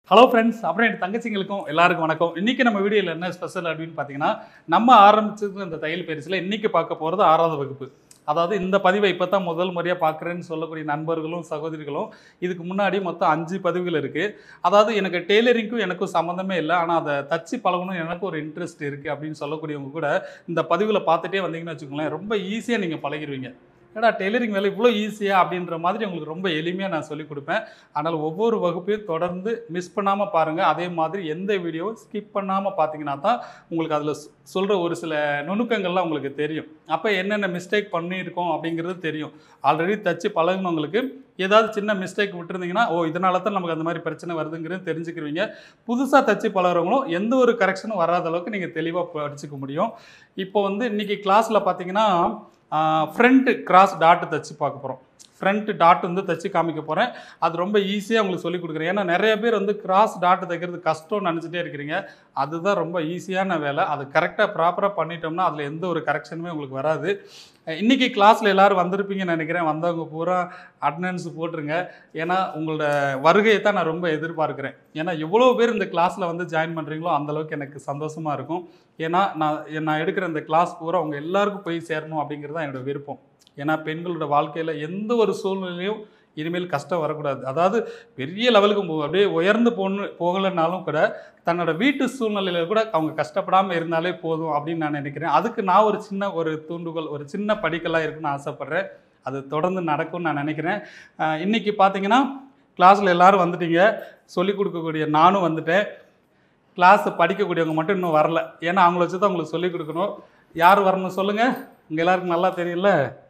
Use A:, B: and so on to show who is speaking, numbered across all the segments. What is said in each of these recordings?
A: Hello friends அப்புறம் என் தங்கச்சிங்களுக்கும் எல்லாருக்கும் வணக்கம் இன்னைக்கு நம்ம வீடியோவில் என்ன ஸ்பெஷல் அப்படின்னு பார்த்தீங்கன்னா நம்ம ஆரம்பிச்சது இந்த தையல் பயிற்சியில் இன்னைக்கு பார்க்க போகிறது ஆறாவது வகுப்பு அதாவது இந்த பதிவை இப்போ தான் முதல் முறையாக பார்க்குறேன்னு சொல்லக்கூடிய நண்பர்களும் சகோதரிகளும் இதுக்கு முன்னாடி மொத்தம் அஞ்சு பதிவுகள் இருக்குது அதாவது எனக்கு டெய்லரிங்க்கும் எனக்கும் சம்மந்தமே இல்லை ஆனால் அதை தச்சு பழகணும் எனக்கு ஒரு இன்ட்ரெஸ்ட் இருக்குது அப்படின்னு சொல்லக்கூடியவங்க கூட இந்த பதிவில் பார்த்துட்டே வந்தீங்கன்னு வச்சுக்கோங்களேன் ரொம்ப ஈஸியாக நீங்கள் பழகிடுவீங்க ஏடா டெய்லரிங் வேலை இவ்வளோ ஈஸியாக அப்படின்ற மாதிரி உங்களுக்கு ரொம்ப எளிமையாக நான் சொல்லிக் கொடுப்பேன் ஆனால் ஒவ்வொரு வகுப்பையும் தொடர்ந்து மிஸ் பண்ணாமல் பாருங்கள் அதே மாதிரி எந்த வீடியோவும் ஸ்கிப் பண்ணாமல் பார்த்தீங்கன்னா தான் உங்களுக்கு அதில் சொல்கிற ஒரு சில நுணுக்கங்கள்லாம் உங்களுக்கு தெரியும் அப்போ என்னென்ன மிஸ்டேக் பண்ணியிருக்கோம் அப்படிங்கிறது தெரியும் ஆல்ரெடி தச்சு பழகுனவங்களுக்கு ஏதாவது சின்ன மிஸ்டேக் விட்டுருந்தீங்கன்னா ஓ இதனால தான் நமக்கு அந்த மாதிரி பிரச்சனை வருதுங்கிறது தெரிஞ்சுக்கிருவீங்க புதுசாக தச்சு பழகுறவங்களும் எந்த ஒரு கரெக்ஷனும் வராத அளவுக்கு நீங்கள் தெளிவாக படிச்சுக்க முடியும் இப்போ வந்து இன்றைக்கி கிளாஸில் பார்த்தீங்கன்னா ஃப்ரண்ட் கிராஸ் டாட்டு தச்சு பார்க்க போகிறோம் ஃப்ரண்ட் டாட் வந்து தச்சு காமிக்க போகிறேன் அது ரொம்ப ஈஸியாக உங்களுக்கு சொல்லிக் கொடுக்குறேன் ஏன்னா நிறைய பேர் வந்து கிராஸ் டாட் தைக்கிறது கஷ்டம்னு நினச்சிட்டே இருக்கிறீங்க அதுதான் ரொம்ப ஈஸியான வேலை அது கரெக்டாக ப்ராப்பராக பண்ணிட்டோம்னா அதில் எந்த ஒரு கரெக்ஷனுமே உங்களுக்கு வராது இன்றைக்கி கிளாஸில் எல்லோரும் வந்திருப்பீங்கன்னு நினைக்கிறேன் வந்தவங்க பூரா அட்டண்டன்ஸ் போட்டுருங்க ஏன்னா உங்களோட வருகையை தான் நான் ரொம்ப எதிர்பார்க்குறேன் ஏன்னா எவ்வளோ பேர் இந்த கிளாஸில் வந்து ஜாயின் பண்ணுறீங்களோ அந்தளவுக்கு எனக்கு சந்தோஷமாக இருக்கும் ஏன்னா நான் நான் எடுக்கிற இந்த கிளாஸ் பூரா அவங்க எல்லாருக்கும் போய் சேரணும் அப்படிங்கிறது தான் என்னோட விருப்பம் ஏன்னா பெண்களோட வாழ்க்கையில் எந்த ஒரு சூழ்நிலையும் இனிமேல் கஷ்டம் வரக்கூடாது அதாவது பெரிய லெவலுக்கு போ அப்படியே உயர்ந்து போகணும் போகலைன்னாலும் கூட தன்னோட வீட்டு சூழ்நிலையில் கூட அவங்க கஷ்டப்படாமல் இருந்தாலே போதும் அப்படின்னு நான் நினைக்கிறேன் அதுக்கு நான் ஒரு சின்ன ஒரு தூண்டுகோல் ஒரு சின்ன படிக்கலாக இருக்குன்னு ஆசைப்பட்றேன் அது தொடர்ந்து நடக்கும்னு நான் நினைக்கிறேன் அஹ் இன்னைக்கு பார்த்தீங்கன்னா கிளாஸில் எல்லாரும் வந்துட்டீங்க சொல்லிக் கொடுக்கக்கூடிய நானும் வந்துட்டேன் கிளாஸ் படிக்கக்கூடியவங்க மட்டும் இன்னும் வரல ஏன்னா அவங்கள வச்சு தான் உங்களுக்கு சொல்லிக் கொடுக்கணும் யார் வரணும் சொல்லுங்கள் உங்கள் எல்லாருக்கும் நல்லா தெரியல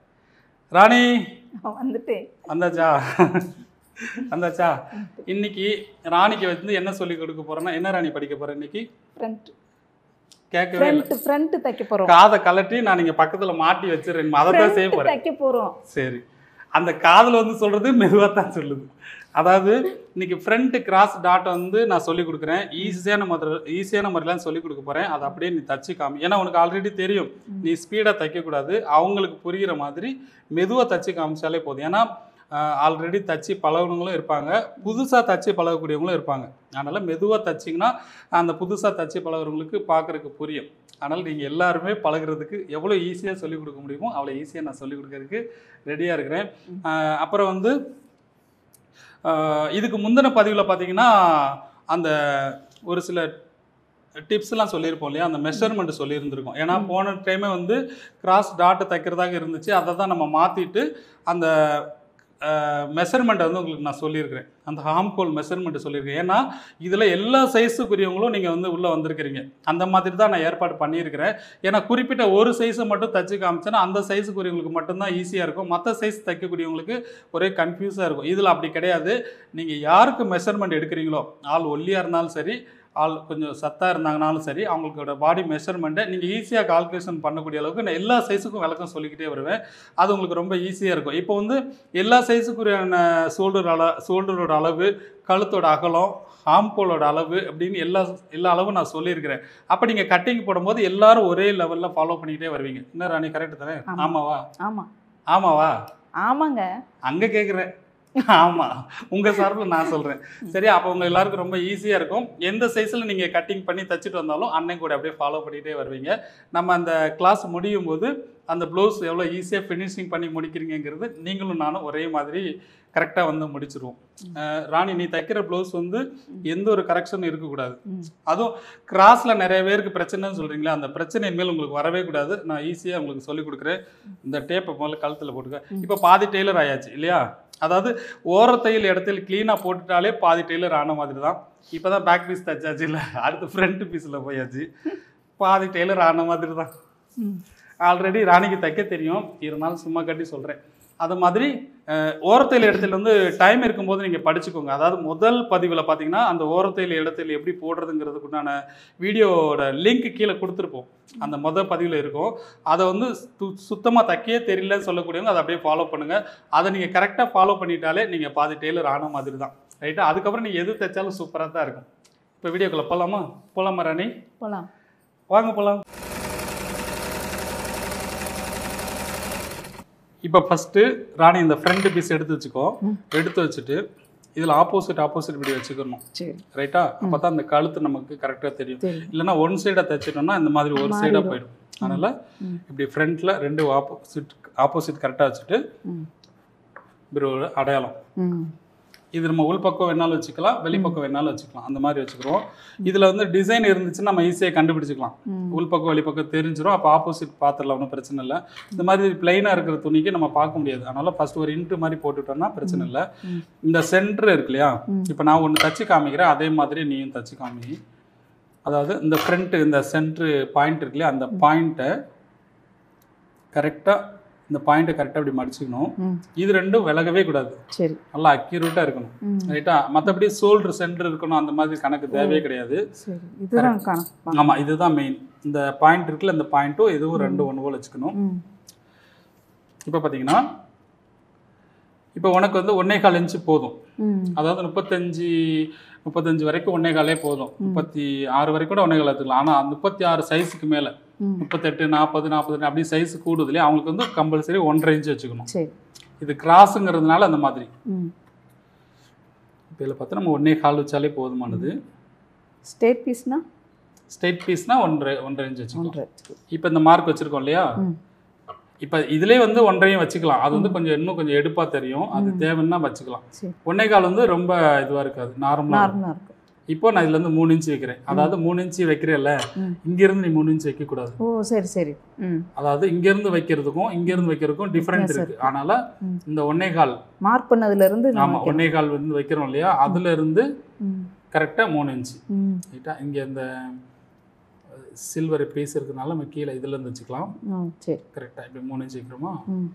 A: ராணி
B: வந்துட்டேன்
A: வந்தாச்சா வந்தாச்சா இன்னைக்கு ராணிக்கு வந்து என்ன சொல்லி கொடுக்க போறேன்னா என்ன ராணி படிக்க போறேன் இன்னைக்கு
B: ஃப்ரண்ட்
A: கேட்கவே இல்லை
B: ஃப்ரண்ட் ஃப்ரண்ட் தைக்க போறோம்
A: காதை கலட்டி நான் நீங்க பக்கத்துல மாட்டி வச்சிருக்கேன் அதை தான் செய்ய
B: ஃப்ரண்ட்
A: போறேன்
B: தைக்க போறோம்
A: சரி அந்த காதுல வந்து சொல்றது மெதுவாக தான் சொல்லுது அதாவது இன்னைக்கு ஃப்ரண்ட் கிராஸ் டாட் வந்து நான் சொல்லி கொடுக்குறேன் ஈஸியான முறை ஈஸியான முறையில் சொல்லி கொடுக்க போகிறேன் அதை அப்படியே நீ தச்சு காமி ஏன்னா உனக்கு ஆல்ரெடி தெரியும் நீ ஸ்பீடாக தைக்கக்கூடாது அவங்களுக்கு புரிகிற மாதிரி மெதுவாக தச்சு காமிச்சாலே போதும் ஏன்னா ஆல்ரெடி தச்சு பழகுனவங்களும் இருப்பாங்க புதுசாக தச்சு பழகக்கூடியவங்களும் இருப்பாங்க அதனால் மெதுவாக தச்சிங்கன்னா அந்த புதுசாக தச்சு பழகுறவங்களுக்கு பார்க்குறதுக்கு புரியும் அதனால் நீங்கள் எல்லாருமே பழகுறதுக்கு எவ்வளோ ஈஸியாக சொல்லிக் கொடுக்க முடியுமோ அவ்வளோ ஈஸியாக நான் சொல்லிக் கொடுக்கறதுக்கு ரெடியாக இருக்கிறேன் ஆஹ் அப்புறம் வந்து ஆஹ் இதுக்கு முந்தின பதிவில் பார்த்தீங்கன்னா அந்த ஒரு சில டிப்ஸ்லாம் சொல்லியிருப்போம் இல்லையா அந்த மெஷர்மெண்ட் சொல்லியிருந்திருக்கோம் ஏன்னா போன டைமே வந்து கிராஸ் டாட்டு தைக்கிறதாக இருந்துச்சு அதை தான் நம்ம மாற்றிட்டு அந்த மெஷர்மெண்ட்டை வந்து உங்களுக்கு நான் சொல்லியிருக்கிறேன் அந்த ஹார்ம்கோல் மெஷர்மெண்ட்டு சொல்லியிருக்கேன் ஏன்னா இதில் எல்லா சைஸுக்குரியவங்களும் நீங்கள் வந்து உள்ளே வந்திருக்கிறீங்க அந்த மாதிரி தான் நான் ஏற்பாடு பண்ணியிருக்கிறேன் ஏன்னா குறிப்பிட்ட ஒரு சைஸை மட்டும் தச்சு காமிச்சேன்னா அந்த சைஸுக்குரியவங்களுக்கு மட்டும்தான் ஈஸியாக இருக்கும் மற்ற சைஸ் தைக்கக்கூடியவங்களுக்கு ஒரே கன்ஃபியூஸாக இருக்கும் இதில் அப்படி கிடையாது நீங்கள் யாருக்கு மெஷர்மெண்ட் எடுக்கிறீங்களோ ஆள் ஒல்லியாக இருந்தாலும் சரி ஆள் கொஞ்சம் சத்தாக இருந்தாங்கனாலும் சரி அவங்களோட பாடி மெஷர்மெண்ட்டை நீங்கள் ஈஸியாக கால்குலேஷன் பண்ணக்கூடிய அளவுக்கு நான் எல்லா சைஸுக்கும் விளக்கம் சொல்லிக்கிட்டே வருவேன் அது உங்களுக்கு ரொம்ப ஈஸியாக இருக்கும் இப்போ வந்து எல்லா சைஸுக்குரியான ஷோல்டர் அள ஷோல்டரோட அளவு கழுத்தோட அகலம் ஆம்போலோட அளவு அப்படின்னு எல்லா எல்லா அளவும் நான் சொல்லியிருக்கிறேன் அப்போ நீங்கள் கட்டிங் போடும்போது எல்லாரும் ஒரே லெவலில் ஃபாலோ பண்ணிக்கிட்டே வருவீங்க என்ன ராணி கரெக்டு தானே
B: ஆமா.
A: ஆமாவா
B: ஆமா
A: ஆமாவா
B: ஆமாங்க
A: அங்கே கேட்குறேன் ஆமாம் உங்கள் சார்பில் நான் சொல்கிறேன் சரி அப்போ உங்கள் எல்லாருக்கும் ரொம்ப ஈஸியாக இருக்கும் எந்த சைஸில் நீங்கள் கட்டிங் பண்ணி தச்சுட்டு வந்தாலும் அண்ணன் கூட அப்படியே ஃபாலோ பண்ணிகிட்டே வருவீங்க நம்ம அந்த கிளாஸ் முடியும் போது அந்த ப்ளவுஸ் எவ்வளோ ஈஸியாக ஃபினிஷிங் பண்ணி முடிக்கிறீங்கிறது நீங்களும் நானும் ஒரே மாதிரி கரெக்டாக வந்து முடிச்சிருவோம் அஹ் ராணி நீ தைக்கிற ப்ளவுஸ் வந்து எந்த ஒரு கரெக்ஷனும் இருக்கக்கூடாது
B: ம்.
A: அதுவும் கிராஸில் நிறைய பேருக்கு பிரச்சனைன்னு சொல்கிறீங்களா அந்த பிரச்சனை இனிமேல் உங்களுக்கு வரவே கூடாது நான் ஈஸியாக உங்களுக்கு சொல்லிக் கொடுக்குறேன் இந்த டேப்பை முதல்ல கழுத்தில் போட்டுக்க இப்போ பாதி டெய்லர் ஆயாச்சு இல்லையா அதாவது ஓரத்தையில் இடத்துல க்ளீனாக போட்டுட்டாலே பாதி டெய்லர் ஆன மாதிரி தான் இப்போ தான் பேக் பீஸ் தச்சாச்சு இல்லை அடுத்து ஃப்ரண்ட் பீஸில் போயாச்சு பாதி டெய்லர் ஆன மாதிரி தான்
B: ம்.
A: ஆல்ரெடி ராணிக்கு தைக்க தெரியும் இருந்தாலும் சும்மா கட்டி சொல்கிறேன் அது மாதிரி அஹ், ஓரத்தையில் இடத்துல வந்து டைம் இருக்கும்போது நீங்கள் படிச்சுக்கோங்க அதாவது முதல் பதிவில் பார்த்தீங்கன்னா அந்த ஓரத்தையில் இடத்துல எப்படி போடுறதுங்கிறதுக்குண்டான வீடியோவோட லிங்க் கீழே கொடுத்துருப்போம் அந்த முதல் பதிவில் இருக்கும் அதை வந்து சுத்தமாக தைக்கவே தெரியலன்னு சொல்லக்கூடியவங்க அதை அப்படியே ஃபாலோ பண்ணுங்கள் அதை நீங்கள் கரெக்டாக ஃபாலோ பண்ணிட்டாலே நீங்கள் பாதி டெய்லர் ஆன மாதிரி தான் ரைட்டா அதுக்கப்புறம் நீங்கள் எது தைச்சாலும் சூப்பராக தான் இருக்கும் இப்போ வீடியோக்குள்ளே போகலாமா போகலாமா ராணி
B: போலாம்
A: வாங்க போகலாம் இப்போ ஃபஸ்ட்டு ராணி இந்த ஃப்ரண்ட் பீஸ் எடுத்து வச்சுக்கோ
B: ம்.
A: எடுத்து வச்சுட்டு இதில் ஆப்போசிட் ஆப்போசிட் இப்படி வச்சுக்கணும்
B: சரி
A: ரைட்டா அப்போ தான் அந்த கழுத்து நமக்கு கரெக்டாக தெரியும்
B: சரி
A: இல்லைன்னா ஒன் சைடாக தைச்சிட்டோம்னா இந்த மாதிரி ஒரு சைடாக
B: மாறிடும்.
A: போயிடும் அதனால்
B: ம்.
A: இப்படி ஃப்ரண்ட்டில் ரெண்டு ஆப்போசிட் ஆப்போசிட் கரெக்டாக வச்சுட்டு
B: ம்
A: இப்படி ஒரு அடையாளம்
B: ம்
A: இது நம்ம உள்பக்கம் வேணாலும் வச்சுக்கலாம் வெளிப்பக்கம் வேணாலும் வச்சுக்கலாம் அந்த மாதிரி வச்சுக்கிறோம் இதில் வந்து டிசைன் இருந்துச்சுன்னா நம்ம ஈஸியாக கண்டுபிடிச்சிக்கலாம்
B: ம்
A: உள்பக்கம் வெளிப்பக்கம் தெரிஞ்சிடும் அப்போ ஆப்போசிட் பார்த்துடலாம் ஒன்றும் பிரச்சனை இல்லை இந்த மாதிரி பிளைனாக இருக்கிற துணிக்கு நம்ம பார்க்க முடியாது அதனால ஃபர்ஸ்ட் ஒரு இன்ட்டு மாதிரி போட்டுட்டோம்னா பிரச்சனை இல்லை
B: ம்.
A: இந்த சென்டர் இருக்கு இல்லையா
B: ம்.
A: இப்போ நான் ஒன்று தச்சு காமிக்கிறேன் அதே மாதிரி நீயும் தச்சு காமி அதாவது இந்த ஃப்ரண்ட்டு இந்த சென்ட்ரு பாயிண்ட் இருக்கு இல்லையா அந்த பாயிண்ட்டை கரெக்டாக இந்த பாயிண்ட்டை கரெக்டாக இப்படி மடிச்சுக்கணும்
B: ம்
A: இது ரெண்டும் விலகவே கூடாது
B: சரி
A: நல்லா அக்யூரேட்டாக இருக்கணும்
B: ம்
A: ரைட்டா மற்றபடி சோல்டர் சென்டர் இருக்கணும் அந்த மாதிரி கணக்கு தேவையே கிடையாது
B: சரி இதுதான் கணக்கு
A: ஆமாம் இதுதான் மெயின் இந்த பாயிண்ட் இருக்குல்ல இந்த பாயிண்ட்டும் இதுவும் ரெண்டு ஒன்று போல் வச்சுக்கணும்
B: ம்
A: இப்போ பார்த்தீங்கன்னா இப்போ உனக்கு வந்து ஒன்னே கால் இன்ச்சு போதும்
B: ம்
A: அதாவது முப்பத்தஞ்சு முப்பத்தஞ்சு வரைக்கும் ஒன்னே காலே போதும் முப்பத்தி ஆறு வரைக்கும் கூட ஒன்னே கால் எடுத்துக்கலாம் ஆனால் முப்பத்தி ஆறு சைஸுக்கு மேலே
B: ம்
A: முப்பத்தெட்டு நாற்பது நாற்பது அப்படி சைஸ் கூடுது இல்லையா அவங்களுக்கு வந்து கம்பல்சரி ஒன்றரை இன்ச்சு வச்சுக்கணும்
B: சரி
A: இது கிராஸுங்கிறதுனால அந்த மாதிரி
B: ம்
A: இப்போ இதில் பார்த்தா நம்ம ஒன்னே கால் வச்சாலே போதுமானது
B: ஸ்டேட் பீஸ்னா
A: ஸ்ட்ரெயிட் பீஸ்னால் ஒன்றரை ஒன்றரை இன்ச்சு வச்சுக்கலாம்
B: ஒன்றரை
A: இப்போ இந்த மார்க் வச்சுருக்கோம் இல்லையா
B: ம்
A: இப்போ இதுலேயே வந்து ஒன்றையும் வச்சுக்கலாம் அது வந்து கொஞ்சம் இன்னும் கொஞ்சம் எடுப்பாக தெரியும் அது தேவைன்னா வச்சுக்கலாம்
B: சரி
A: ஒன்னே கால் வந்து ரொம்ப இதுவாக இருக்காது நார்மலாக
B: நார்மலாக இருக்கும்
A: இப்போ நான் இதுல இருந்து மூணு இன்ச்சு வைக்கிறேன் அதாவது மூணு இன்ச்சு வைக்கிறேல்ல
B: ம்.
A: இங்கேருந்து நீ மூணு இன்ச்சு வைக்கக்கூடாது
B: ஓ சரி சரி ம்
A: அதாவது இங்கேருந்து வைக்கிறதுக்கும் இங்கேருந்து வைக்கிறதுக்கும் டிஃப்ரெண்ட்
B: வித்தியாசம்
A: இருக்கு அதனால
B: ம்.
A: இந்த ஒன்னே கால்
B: மார்க் பண்ணதுலேருந்து
A: ஆமா ஒன்னே கால் வந்து வைக்கிறோம் இல்லையா அதுல இருந்து
B: ம்
A: கரெக்டாக மூணு இன்ச்சு
B: ம்
A: ரைட்டா இங்கே இந்த சில்வர் பீஸ் இருக்கிறதுனால நம்ம கீழே இதுல இருந்து வச்சுக்கலாம்
B: ஆ சரி
A: கரெக்டாக இப்படி மூணு இன்ச்சு வைக்கிறோமா
B: ம்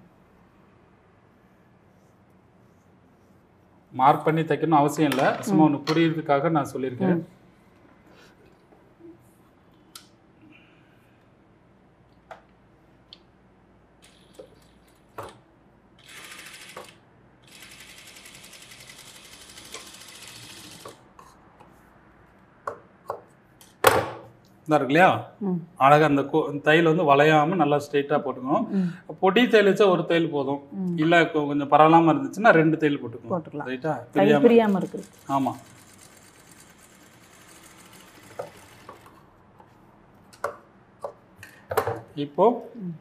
A: மார்க் பண்ணி தைக்கணும் அவசியம் இல்லை சும்மா ஒன்று புரியுறதுக்காக நான் சொல்லியிருக்கேன்
B: ம்.
A: இதா இருக்கு இல்லையா
B: ம்
A: அழகா அந்த கோ தையல் வந்து வளையாம நல்லா ஸ்ட்ரெயிட்டாக போட்டுக்கணும்
B: ம்
A: பொடி தையல் வச்சா ஒரு தையல் போதும்
B: ம்.
A: இல்லை கொஞ்சம் பரவாயில்லாம இருந்துச்சுன்னா ரெண்டு தையல் போட்டுக்கணும்
B: போட்டுக்கலாம்
A: ரைட்டா
B: கை
A: தெரியாம
B: பிரியாமல் இருக்குது
A: ஆமா இப்போ
B: ம்.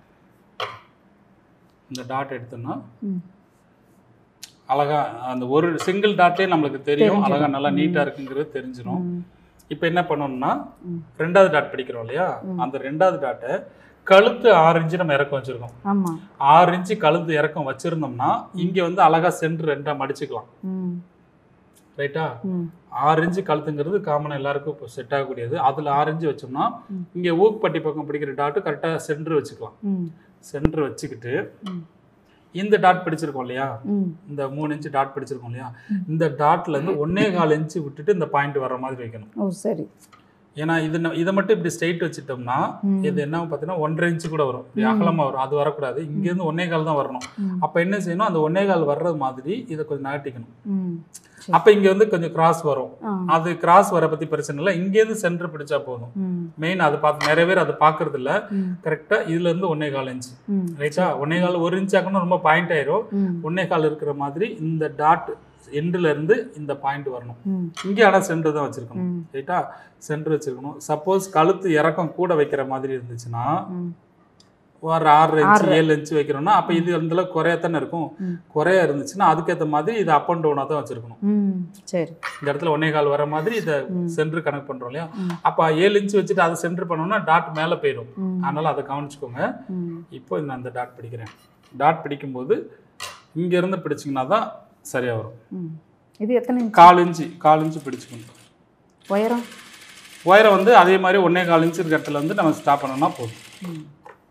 A: இந்த டாட் எடுத்தோம்னா
B: ம்
A: அழகா அந்த ஒரு சிங்கிள் டாட்லேயே நம்மளுக்கு தெரியும்
B: தெரிஞ்சிடும்.
A: அழகா நல்லா நீட்டா இருக்குங்கிறது தெரிஞ்சிடும்
B: ம்
A: இப்போ என்ன பண்ணணும்னா
B: ம்.
A: ரெண்டாவது டாட் பிடிக்கிறோம் இல்லையா அந்த ரெண்டாவது டாட்டை கழுத்து ஆறு இன்ச்சு நம்ம இறக்கம் வச்சிருக்கோம்
B: ஆமாம்
A: ஆறு இன்ச்சு கழுத்து இறக்கம் வச்சிருந்தோம்னா இங்க வந்து அழகா சென்டர் ரெண்டா மடிச்சுக்கலாம்
B: ம்
A: ரைட்டா
B: ம்
A: ஆறு இன்ச்சு கழுத்துங்கிறது காமனாக எல்லாருக்கும் இப்போ செட் ஆகக்கூடியது அதில் ஆறு இன்ச்சு வச்சோம்னா
B: ம்.
A: இங்கே ஊக்குப்பட்டி பக்கம் பிடிக்கிற டாட்டு கரெக்டாக சென்டர் வச்சுக்கலாம்
B: ம்
A: சென்டர் வச்சுக்கிட்டு
B: ம்
A: இந்த டாட் பிடிச்சிருக்கோம் இல்லையா
B: ம்
A: இந்த மூணு இன்ச்சு டாட் பிடிச்சிருக்கோம் இல்லையா இந்த டாட்ல இருந்து ஒன்னே கால் இன்ச்சு விட்டுட்டு இந்த பாயிண்ட் வர மாதிரி வைக்கணும்
B: ஓ சரி
A: ஏன்னா இது ந- இதை மட்டும் இப்படி ஸ்ட்ரைட் வச்சுட்டோம்னா
B: ம்.
A: இது என்ன பார்த்தீங்கன்னா ஒன்றரை இன்ச்சு கூட வரும் இப்படி அகலமா வரும் அது வரக்கூடாது இங்கேருந்து ஒன்னே கால் தான் வரணும்
B: ம்.
A: அப்போ என்ன செய்யணும் அந்த ஒன்னே கால் வர்றது மாதிரி இதை கொஞ்சம் நகட்டிக்கணும்
B: ம் சரி.
A: அப்போ இங்கே வந்து கொஞ்சம் கிராஸ் வரும்
B: ஆ
A: அது கிராஸ் வர பத்தி பிரச்சனை இல்லை இங்கேருந்து சென்டர் பிடிச்சா போதும்
B: ம்
A: மெயின் அது பார்த்து நிறைய பேர் அதை பார்க்கறது இல்ல
B: ம்
A: கரெக்டாக இதுல இருந்து ஒன்னே கால் இன்ச்சு
B: ம்
A: ரைட்டா ஒன்னே கால் ஒரு இன்ச் ஆக்கணும் ரொம்ப பாயிண்ட் ஆயிரும்
B: ம்
A: ஒன்னே கால் இருக்கிற மாதிரி இந்த டாட் எண்டுல இருந்து இந்த பாயிண்ட் வரணும்
B: ம்
A: இங்கே ஆனால் சென்டர் தான் வச்சிருக்கணும்
B: ம்
A: ரைட்டா சென்டர் வச்சிருக்கணும் சப்போஸ் கழுத்து இறக்கம் கூட வைக்கிற மாதிரி இருந்துச்சுன்னா
B: ம்
A: ஒரு ஆறு இன்ச்சு ஏழு இன்ச்சு வைக்கிறோம்னா அப்போ இது அந்த அளவுக்கு குறையத்தானே இருக்கும்
B: ம்.
A: குறைய இருந்துச்சுன்னா அதுக்கேற்ற மாதிரி இது அப் அண்ட் டவுனாக தான் வச்சிருக்கணும்
B: ம் சரி
A: இந்த இடத்துல ஒன்னே கால் வர மாதிரி இதை சென்டர் கனெக்ட் பண்றோம் இல்லையா
B: ம்.
A: அப்போ ஏழு இன்ச்சு வச்சுட்டு அதை சென்டர் பண்ணோம்னா டாட் மேலே போயிடும்
B: ம்
A: அதனால அதை கவனிச்சுக்கோங்க
B: ம்
A: இப்போ நான் அந்த டாட் பிடிக்கிறேன் டாட் பிடிக்கும்போது இங்க இருந்து பிடிச்சிங்கன்னா தான் சரியா வரும்
B: ம் இது எத்தனை இன்ச்
A: கால் இன்ச்சு கால் இன்ச்சு பிடிச்சிக்கணும்
B: உயரம்
A: ஒயரை வந்து அதே மாதிரி ஒன்னே கால் இன்ச்சு இருக்கிற இடத்துல வந்து நம்ம ஸ்டாப் பண்ணோம்னா போதும்
B: ம்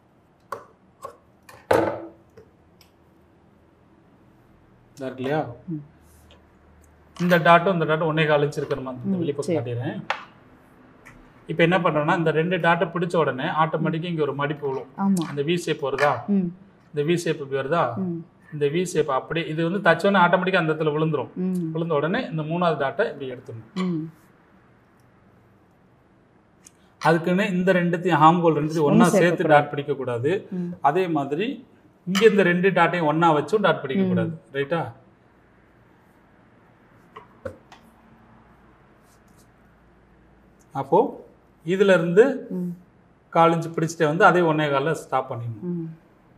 A: இதா இருக்கு இல்லையா
B: ம்.
A: இந்த டாட்டும் இந்த டாட்டும் ஒன்னே கால் இன்ச்சு இருக்கிற மாதிரி இந்த
B: ம்,
A: வெளிப்பக்கம்
B: சரி.
A: காட்டிடுறேன் இப்போ என்ன பண்றோம்னா இந்த ரெண்டு டாட்டை பிடிச்ச உடனே ஆட்டோமேட்டிக்காக இங்கே ஒரு மடிப்பு விழும்
B: ஆமாம்
A: அந்த வி ஷேப் வருதா
B: ம்
A: இந்த வி ஷேப் இப்படி வருதா
B: ம்
A: இந்த வி ஷேப் அப்படியே இது வந்து தச்சோன்னே ஆட்டோமேட்டிக்காக அந்த இடத்துல விழுந்துரும்
B: ம்
A: விழுந்த உடனே இந்த மூணாவது டாட்டை இப்படி எடுத்துடணும்
B: ம்
A: அதுக்குன்னு இந்த ரெண்டுத்தையும் ஹாம்கோல் ரெண்டுத்தையும் ஒண்ணா
B: ஒண்ணு
A: சேர்த்து டாட் பிடிக்கக்கூடாது
B: ம்
A: அதே மாதிரி இங்க இந்த ரெண்டு டாட்டையும் ஒண்ணா வச்சும் டாட் பிடிக்கக்கூடாது ரைட்டா அப்போது இதுல இருந்து
B: ம்
A: கால் இன்ச்சு பிடிச்சிட்டே வந்து அதே ஒன்றே காலில் ஸ்டாப் பண்ணிடணும்
B: ம்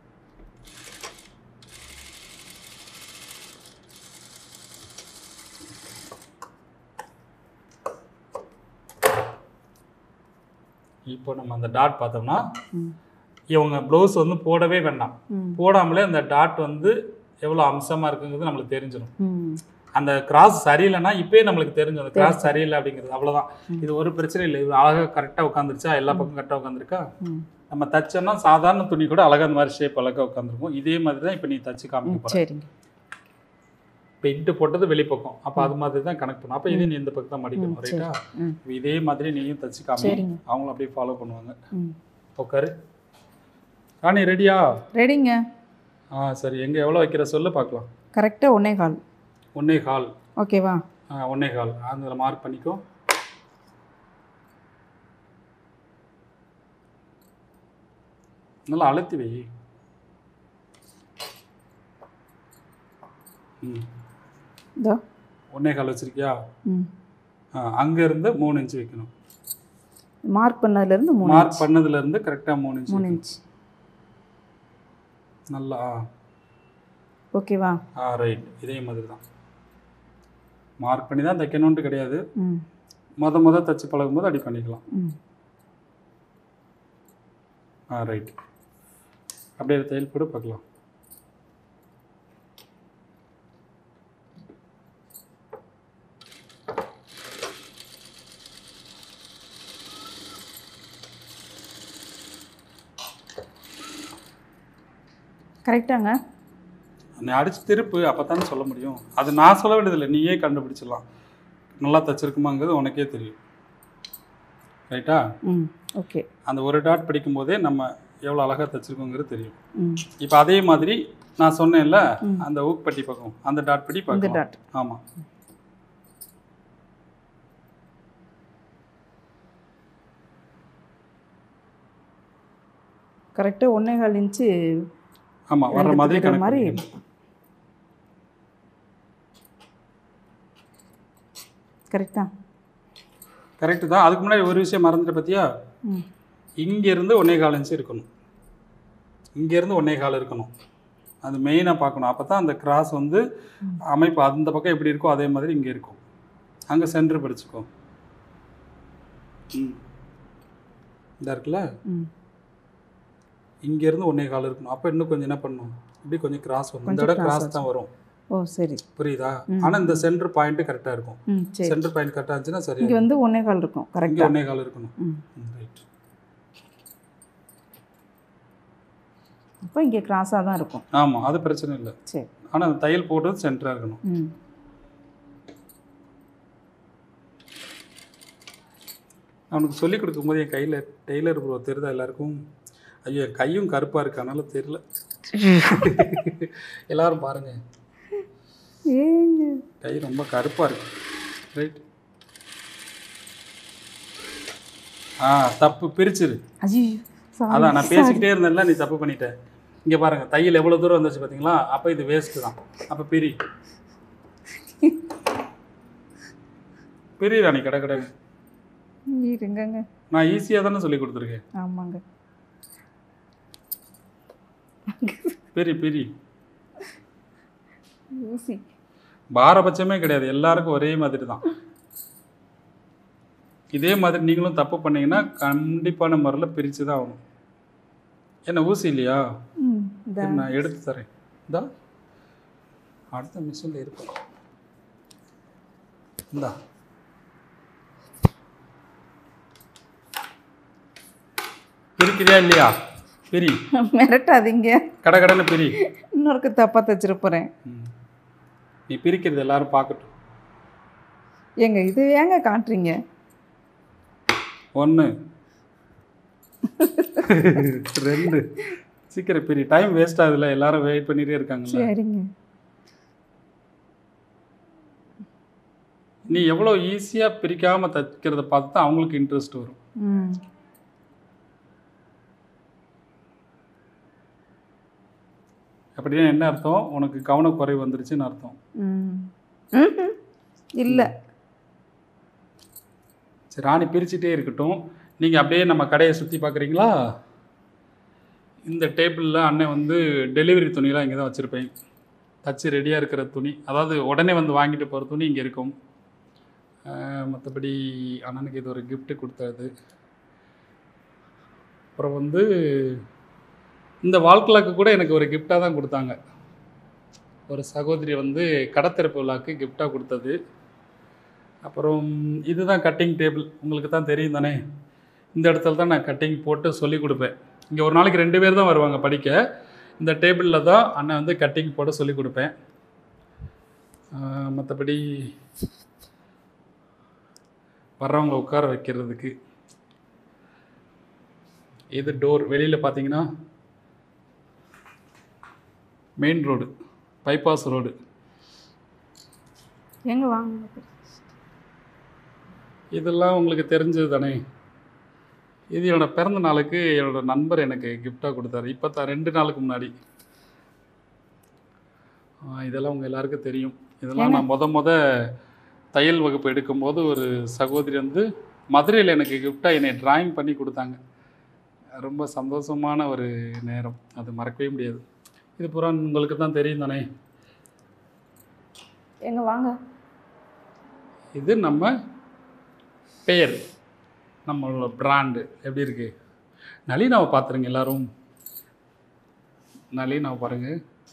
A: இப்போ நம்ம அந்த டாட் பார்த்தோம்னா
B: ம்
A: இவங்க ப்ளவுஸ் வந்து போடவே வேண்டாம்
B: ம்
A: போடாமலே அந்த டாட் வந்து எவ்வளோ அம்சமாக இருக்குங்கிறது நம்மளுக்கு தெரிஞ்சிடும்
B: ம்
A: அந்த கிராஸ் சரியில்லைன்னா இப்பயே நம்மளுக்கு தெரிஞ்சிடும் அந்த கிராஸ் சரியில்லை அப்படிங்கிறது அவ்வளோதான் இது ஒரு பிரச்சனை இல்லை இது அழகாக கரெக்டாக உட்காந்துருச்சா எல்லா பக்கம் கரெக்டாக உட்காந்துருக்கா
B: ம்
A: நம்ம தச்சோம்னா சாதாரண துணி கூட அழகாக அந்த மாதிரி ஷேப் அழகாக உட்காந்துருக்கும் இதே மாதிரி தான் இப்போ நீ தச்சு காமிக்க
B: ம்
A: போகிற
B: சரிங்க
A: இப்போ இன்ட்டு போட்டது வெளிப்பக்கம் அப்போ அது மாதிரி தான் கனெக்ட் பண்ணும் அப்போ இதே நீ இந்த பக்கம் தான் மடிக்கணும்
B: ம், சரி.
A: ரைட்டா
B: ம்
A: இப்ப இதே மாதிரி நீயும் தச்சு காமி
B: சரிங்க.
A: அவங்களும் அப்படியே ஃபாலோ பண்ணுவாங்க
B: ம்
A: உட்காரு ராணி ரெடியா
B: ரெடிங்க
A: ஆ சரி எங்கே எவ்வளோ வைக்கிற சொல்லு பார்க்கலாம்
B: கரெக்டாக ஒன்றே கால்
A: ஒன்னே கால்
B: ஓகேவா
A: ஆ ஒன்னே கால் அதில் மார்க் பண்ணிக்கோ நல்லா அழுத்தி வை ம்
B: இதோ
A: ஒன்னே கால் வச்சிருக்கியா
B: ம்
A: ஆ அங்கேருந்து மூணு இன்ச்சு வைக்கணும்
B: மார்க் பண்ணதுலேருந்து மூணு
A: மார்க் பண்ணதுலேருந்து கரெக்டாக மூணு இன்ச்சு
B: மூணு
A: வைக்கணும்.
B: இன்ச்
A: நல்லா ஆ.
B: ஓகேவா
A: ஆ ரைட் இதே மாதிரி தான் மார்க் பண்ணி தான் தைக்கணுன்ட்டு கிடையாது
B: ம்
A: மொத மொத தச்சு பழகும்போது அப்படி பண்ணிக்கலாம்
B: ம்
A: ஆ ரைட் அப்படியே தையல் போட்டு பார்க்கலாம்
B: கரெக்டாங்க
A: நீ அடிச்சு திருப்பு அப்போ தானே சொல்ல முடியும் அது நான் சொல்ல வேண்டியதில்லை நீயே கண்டுபிடிச்சிடலாம் நல்லா தச்சிருக்குமாங்கிறது உனக்கே தெரியும் ரைட்டா
B: ம் ஓகே
A: அந்த ஒரு டாட் படிக்கும்போதே நம்ம எவ்வளோ அழகாக தச்சிருக்கோங்கிறது தெரியும்
B: ம்
A: இப்போ அதே மாதிரி நான் சொன்னேன்ல
B: ம்.
A: அந்த ஊக்பட்டி பக்கம் அந்த டாட் படி
B: இந்த
A: பார்க்கலாம்
B: டாட்
A: ஆமாம்
B: கரெக்டாக ஒன்றே கால் இன்ச்சு
A: ஆமாம் வர்ற மாதிரி
B: எடுத்துக்கிற
A: கணக்கு
B: மாதிரி
A: பண்ணிக்கணும்.
B: கரெக்டா
A: கரெக்டு தான் அதுக்கு முன்னாடி ஒரு விஷயம் மறந்துட்டு பார்த்தியா
B: ம்
A: இங்கேருந்து ஒன்னே கால் இன்ச்சு இருக்கணும் இங்கேருந்து ஒன்னே கால் இருக்கணும் அது மெயினாக பார்க்கணும் அப்போ தான் அந்த கிராஸ் வந்து அமைப்பு அந்த பக்கம் எப்படி இருக்கோ அதே மாதிரி இங்கே இருக்கும் அங்கே சென்டர் படிச்சுக்கோ ம் இந்த இருக்குல்ல
B: ம்
A: இங்கேருந்து ஒன்னே கால் இருக்கணும் அப்போ இன்னும் கொஞ்சம் என்ன பண்ணணும் இப்படி கொஞ்சம் கிராஸ் வரும் இந்த
B: கொஞ்சம்
A: இடம்
B: cross
A: கிராஸ் தான் வரும்
B: ஓ சரி
A: புரியுதா
B: ம்.
A: ஆனால் இந்த சென்டர் பாயிண்ட்டு கரெக்டாக இருக்கும்
B: ம் சரி
A: சென்டர் பாயிண்ட் கரெக்டாக இருந்துச்சுன்னா சரி
B: இங்கே வந்து ஒன்றே கால் இருக்கும்
A: இங்கே
B: கரெக்டாக
A: ஒன்னே கால் இருக்கணும்
B: ம்
A: ரைட்
B: அப்போ இங்கே கிராஸாக தான் இருக்கும்
A: ஆமாம் அது பிரச்சனை இல்லை
B: சரி
A: ஆனால் அந்த தையல் போடுறது சென்டராக இருக்கணும்
B: ம்
A: அவனுக்கு சொல்லி கொடுக்கும்போது என் கையில் டெய்லர் ப்ரோ தெரியுதா எல்லாருக்கும் ஐயோ என் கையும் கருப்பாக இருக்கு அதனால தெரியல எல்லாரும் பாருங்க
B: ஏங்க
A: கை ரொம்ப கருப்பாக இருக்கு ரைட் ஆ தப்பு பிரிச்சிரு
B: ஐயோ
A: அதான் நான் பேசிக்கிட்டே இருந்தேன்ல நீ தப்பு பண்ணிட்ட இங்கே பாருங்க தையல் எவ்வளோ தூரம் வந்துச்சு பார்த்தீங்களா அப்போ இது வேஸ்ட்டு தான் அப்போ பிரி பிரி ராணி கடை கடை
B: இருங்கங்க
A: நான் ஈஸியாக தானே சொல்லி கொடுத்துருக்கேன்
B: ஆமாங்க
A: பிரி பிரி
B: ஊசி
A: பாரபட்சமே கிடையாது எல்லாருக்கும் ஒரே மாதிரி தான் இதே மாதிரி நீங்களும் தப்பு பண்ணீங்கன்னா கண்டிப்பான முறையில் பிரித்து தான் ஆகணும் என்ன ஊசி இல்லையா
B: ம் இந்த
A: சரி, நான் எடுத்து தரேன் இந்தா அடுத்த மிஷினில் இருக்கும் இந்தா பிரிக்கிறியா இல்லையா பிரி
B: மிரட்டாதீங்க
A: கடை கடைன்னு பிரி
B: இன்னொருக்கு தப்பாக தைச்சிருப்போறேன்
A: ம். நீ பிரிக்கிறது எல்லாரும் பார்க்கட்டும்
B: ஏங்க இது ஏங்க காட்டுறீங்க
A: ஒன்று ரெண்டு சீக்கிரம் பிரி டைம் வேஸ்ட் ஆகுதுல்ல எல்லாரும் வெயிட் பண்ணிட்டே இருக்காங்கல்ல
B: சரிங்க
A: நீ எவ்வளோ ஈஸியாக பிரிக்காமல் தைக்கிறத பார்த்து தான் அவங்களுக்கு இன்ட்ரெஸ்ட் வரும்
B: ம்
A: அப்படின்னா என்ன அர்த்தம் உனக்கு கவனக்குறைவு வந்துருச்சுன்னு அர்த்தம்
B: ம் ம்ஹும். இல்லை
A: சரி சரி ராணி பிரிச்சுட்டே இருக்கட்டும் நீங்கள் அப்படியே நம்ம கடையை சுற்றி பார்க்குறீங்களா இந்த டேபிளில் அண்ணன் வந்து டெலிவரி துணிலாம் இங்கே தான் வச்சுருப்பேன் தச்சு ரெடியாக இருக்கிற துணி அதாவது உடனே வந்து வாங்கிட்டு போகிற துணி இங்கே இருக்கும் மற்றபடி அண்ணனுக்கு இது ஒரு gift கொடுத்தது அப்புறம் வந்து இந்த வால் கிளாக்கு கூட எனக்கு ஒரு கிஃப்டாக தான் கொடுத்தாங்க ஒரு சகோதரி வந்து கடத்திறப்பு விழாக்கு கிஃப்டாக கொடுத்தது அப்புறம் இதுதான் கட்டிங் டேபிள் உங்களுக்கு தான் தெரியும் தானே இந்த இடத்துல தான் நான் கட்டிங் போட்டு சொல்லி கொடுப்பேன் இங்கே ஒரு நாளைக்கு ரெண்டு பேர் தான் வருவாங்க படிக்க இந்த டேபிளில் தான் அண்ணன் வந்து கட்டிங் போட்டு சொல்லி கொடுப்பேன் மற்றபடி வர்றவங்க உட்கார வைக்கிறதுக்கு இது டோர் வெளியில் பார்த்தீங்கன்னா மெயின் ரோடு பைபாஸ் ரோடு
B: எங்க வாங்க
A: இதெல்லாம் உங்களுக்கு தெரிஞ்சது தானே இது என்னோட பிறந்த நாளுக்கு என்னோட நண்பர் எனக்கு கிஃப்டாக கொடுத்தாரு இப்போ தான் ரெண்டு நாளுக்கு முன்னாடி ஆ, இதெல்லாம் உங்கள் எல்லாருக்கும் தெரியும் இதெல்லாம் நான் முத முத தையல் வகுப்பு எடுக்கும்போது ஒரு சகோதரி வந்து மதுரையில் எனக்கு கிஃப்டாக என்னை டிராயிங் பண்ணி கொடுத்தாங்க ரொம்ப சந்தோஷமான ஒரு நேரம் அது மறக்கவே முடியாது இது பூரா உங்களுக்கு தான் தெரியும் தானே
B: எங்க வாங்க
A: இது நம்ம பெயர் நம்மளோட பிராண்டு எப்படி இருக்கு நளினாவை பார்த்துருங்க எல்லாரும் நளினாவை பாருங்க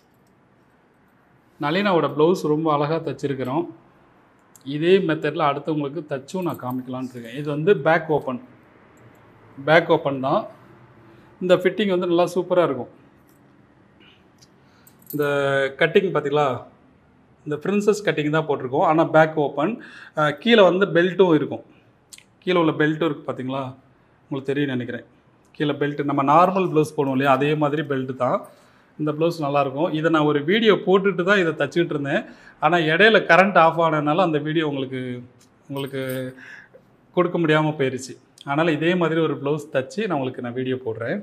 A: நளினாவோட ப்ளவுஸ் ரொம்ப அழகாக தச்சிருக்கிறோம் இதே மெத்தடில் அடுத்தவங்களுக்கு தச்சும் நான் காமிக்கலான்ட்டு இருக்கேன் இது வந்து பேக் ஓப்பன் பேக் ஓப்பன் தான் இந்த ஃபிட்டிங் வந்து நல்லா சூப்பராக இருக்கும் இந்த கட்டிங் பார்த்தீங்களா இந்த பிரின்சஸ் கட்டிங் தான் போட்டிருக்கோம் ஆனால் பேக் ஓப்பன் கீழே வந்து பெல்ட்டும் இருக்கும் கீழே உள்ள பெல்ட்டும் இருக்குது பார்த்தீங்களா உங்களுக்கு தெரியும் நினைக்கிறேன் கீழே பெல்ட் நம்ம நார்மல் ப்ளவுஸ் போடுவோம் இல்லையா அதே மாதிரி பெல்ட் தான் இந்த ப்ளவுஸ் நல்லாயிருக்கும் இதை நான் ஒரு வீடியோ போட்டுட்டு தான் இதை தச்சுக்கிட்டு இருந்தேன் ஆனால் இடையில கரண்ட் ஆஃப் ஆனதுனால அந்த வீடியோ உங்களுக்கு உங்களுக்கு கொடுக்க முடியாமல் போயிடுச்சு அதனால் இதே மாதிரி ஒரு ப்ளவுஸ் தச்சு நான் உங்களுக்கு நான் வீடியோ போடுறேன்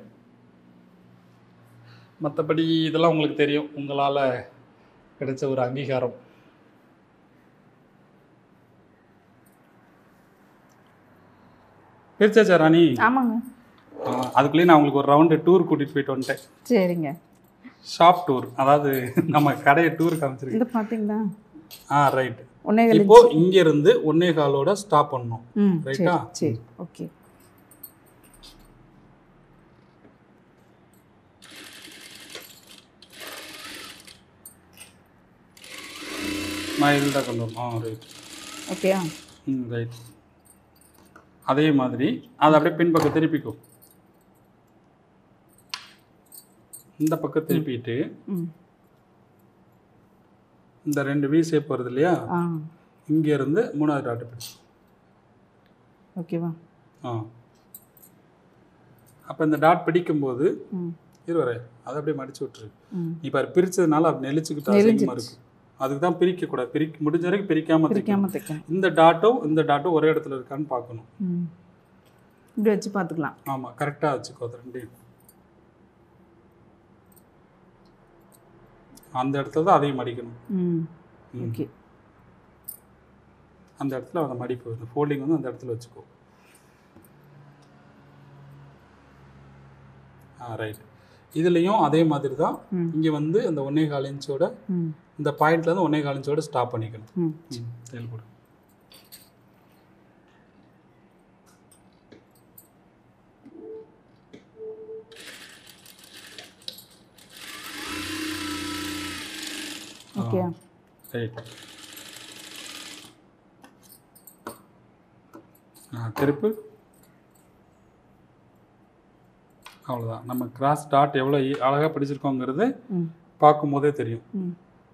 A: மற்றபடி இதெல்லாம் உங்களுக்கு தெரியும் உங்களால் கிடைச்ச ஒரு அங்கீகாரம் பிரிச்சாச்சா ராணி
B: ஆமாங்க
A: ஆ, அதுக்குள்ளேயே நான் உங்களுக்கு ஒரு ரவுண்டு டூர் கூட்டிகிட்டு போயிட்டு வந்துட்டேன்
B: சரிங்க
A: ஷாப் டூர் அதாவது நம்ம கடையை டூர் காமிச்சிருக்கேன்
B: இந்த பார்த்தீங்களா
A: ஆ ரைட்
B: ஒன்னே
A: இப்போ இங்க இருந்து ஒன்னே காலோட ஸ்டாப் பண்ணணும்
B: ம் சரி
A: ரைட்டா?
B: சரி ஓகே
A: நான் இதுதான் கொண்டு வரணும் ஆ ரைட்
B: ஓகேயா
A: ம் ரைட் அதே மாதிரி அதை அப்படியே பின்பக்கம் திருப்பிக்கும் இந்த பக்கம் திருப்பிட்டு
B: ம்
A: இந்த ரெண்டு வி ஷேப் வருது இல்லையா
B: ஆ
A: இங்க இருந்து மூணாவது டாட்டு பிடிச்சு
B: ஓகேவா
A: ஆ அப்போ இந்த டாட் பிடிக்கும்போது
B: ம்
A: இருவரே அதை அப்படியே மடிச்சு விட்டுரு
B: ம்
A: நீ பாரு பிரிச்சதுனால அப்படி நெளிச்சுக்கிட்டு அசிங்கமா இருக்கும் அதுக்கு தான் பிரிக்க கூடாது பிரிக்க முடிஞ்ச வரைக்கும் பிரிக்காம தைக்கணும்
B: பிரிக்காம தைக்கணும்
A: இந்த டாட்டும் இந்த டாட்டும் ஒரே இடத்துல இருக்கான்னு பார்க்கணும்
B: ம் இப்படி வச்சு பார்த்துக்கலாம்
A: ஆமா கரெக்டா வச்சுக்கோ அது ரெண்டையும் அந்த இடத்துல தான் அதையும் மடிக்கணும்
B: ம்
A: ம்.
B: ஓகே
A: அந்த இடத்துல அந்த மடிப்பு இந்த ஃபோல்டிங் வந்து அந்த இடத்துல வச்சுக்கோ ஆ ரைட் இதுலேயும் அதே மாதிரி தான்
B: ம்
A: இங்கே வந்து அந்த ஒன்னே கால் இன்ச்சோட
B: ம்
A: இந்த பாயிண்ட்ல இருந்து ஒன்னே கால் இன்ச்சோட ஸ்டாப் பண்ணிக்கணும்
B: ம்
A: ம் செயல்படு
B: ஓகே
A: ரைட் ஆ திருப்பு அவ்வளோதான் நம்ம கிராஸ் டாட் எவ்வளோ அழகாக பிடிச்சிருக்கோங்கிறது
B: ம்
A: பார்க்கும்போதே தெரியும்
B: ம்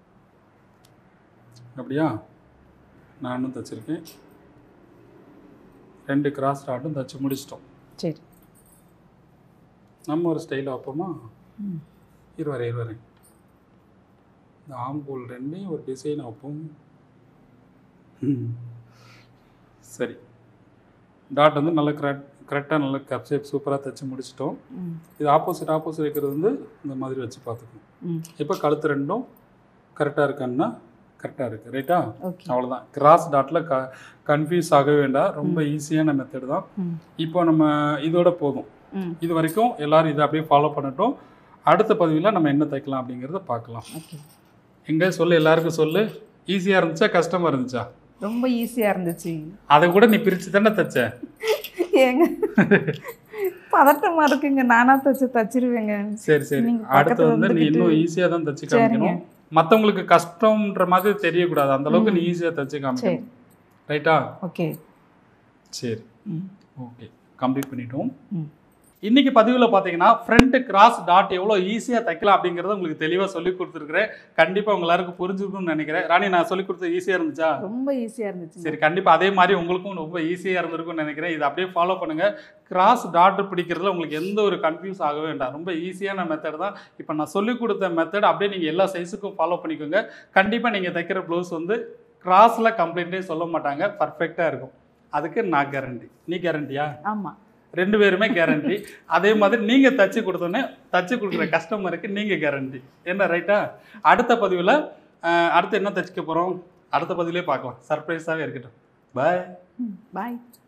A: அப்படியா நானும் தச்சிருக்கேன் ரெண்டு கிராஸ் டாட்டும் தச்சு முடிச்சிட்டோம்
B: சரி
A: நம்ம ஒரு ஸ்டைலில் வைப்போமா
B: ம்
A: இருவரேன் இருவரேன் இந்த ஆம்பூல் ரெண்டையும் ஒரு டிசைன் வைப்போம் ம். சரி டாட் வந்து நல்ல கரெக்ட் கரெக்டாக நல்ல கப் ஷேப் சூப்பராக தைச்சு முடிச்சிட்டோம்
B: ம்
A: இது ஆப்போசிட் ஆப்போசிட் இருக்கிறது வந்து இந்த மாதிரி வச்சு பார்த்துக்கணும்
B: ம்
A: இப்போ கழுத்து ரெண்டும் கரெக்டாக இருக்கான்னா கரெக்டாக இருக்குது ரைட்டா
B: ஓகே
A: அவ்வளோதான் கிராஸ் டாட்டில் க கன்ஃபியூஸ் ஆக வேண்டாம் ரொம்ப ஈஸியான மெத்தட் தான்
B: ம்
A: இப்போ நம்ம இதோட போதும்
B: ம்
A: இது வரைக்கும் எல்லாரும் இதை அப்படியே ஃபாலோ பண்ணட்டும் அடுத்த பதிவில் நம்ம என்ன தைக்கலாம் அப்படிங்கிறத பார்க்கலாம்
B: ஓகே
A: எங்கே சொல்லு எல்லாருக்கும் சொல்லு ஈஸியாக இருந்துச்சா கஷ்டமாக இருந்துச்சா
B: ரொம்ப ஈஸியாக இருந்துச்சு
A: அதை கூட நீ பிரித்து தானே தைச்ச
B: ஏங்க பதட்டமாக இருக்குங்க நானாக தச்சு தச்சிருவேங்க
A: சரி சரி
B: நீங்க
A: அடுத்து
B: பக்கத்துல
A: வந்து நீ
B: இருந்துக்கிட்டு-
A: இன்னும் ஈஸியாக தான் தைச்சு
B: சரிங்க.
A: காமிக்கணும் மற்றவங்களுக்கு கஷ்டம்ன்ற மாதிரி தெரியக்கூடாது அந்த அளவுக்கு நீ ஈஸியாக தைச்சு
B: சரி
A: காமிக்கணும் ரைட்டா
B: ஓகே
A: சரி
B: ம்
A: ஓகே கம்ப்ளீட் பண்ணிட்டோம்
B: ம்
A: இன்னைக்கு பதிவில் பார்த்தீங்கன்னா ஃப்ரண்ட் கிராஸ் டாட் எவ்வளோ ஈஸியாக தைக்கலாம் அப்படிங்கிறத உங்களுக்கு தெளிவாக சொல்லி கொடுத்துருக்குறேன் கண்டிப்பாக உங்க எல்லாருக்கும் புரிஞ்சுக்கணும்னு நினைக்கிறேன் ராணி நான் சொல்லி கொடுத்தது ஈஸியாக இருந்துச்சா
B: ரொம்ப ஈஸியாக இருந்துச்சு
A: சரி கண்டிப்பாக அதே மாதிரி உங்களுக்கும் ரொம்ப ஈஸியாக இருந்திருக்கும்னு நினைக்கிறேன் இதை அப்படியே ஃபாலோ பண்ணுங்கள் கிராஸ் டாட் பிடிக்கிறதுல உங்களுக்கு எந்த ஒரு கன்ஃபியூஸ் ஆக வேண்டாம் ரொம்ப ஈஸியான மெத்தட் தான் இப்போ நான் சொல்லி கொடுத்த மெத்தட் அப்படியே நீங்கள் எல்லா சைஸுக்கும் ஃபாலோ பண்ணிக்கோங்க கண்டிப்பாக நீங்கள் தைக்கிற ப்ளவுஸ் வந்து கிராஸில் கம்ப்ளைண்ட்டே சொல்ல மாட்டாங்க பர்ஃபெக்டாக இருக்கும் அதுக்கு நான் கேரண்டி நீ கேரண்டியா
B: ஆமாம்
A: ரெண்டு பேருமே கேரண்டி அதே மாதிரி நீங்கள் தச்சு கொடுத்தோன்னே தச்சு கொடுக்குற கஸ்டமருக்கு நீங்கள் கேரண்டி என்ன ரைட்டா அடுத்த பதிவில் அடுத்து என்ன தச்சுக்க போகிறோம் அடுத்த பதிவிலே பார்க்கலாம் சர்ப்ரைஸாகவே இருக்கட்டும் பாய்
B: ம் பாய்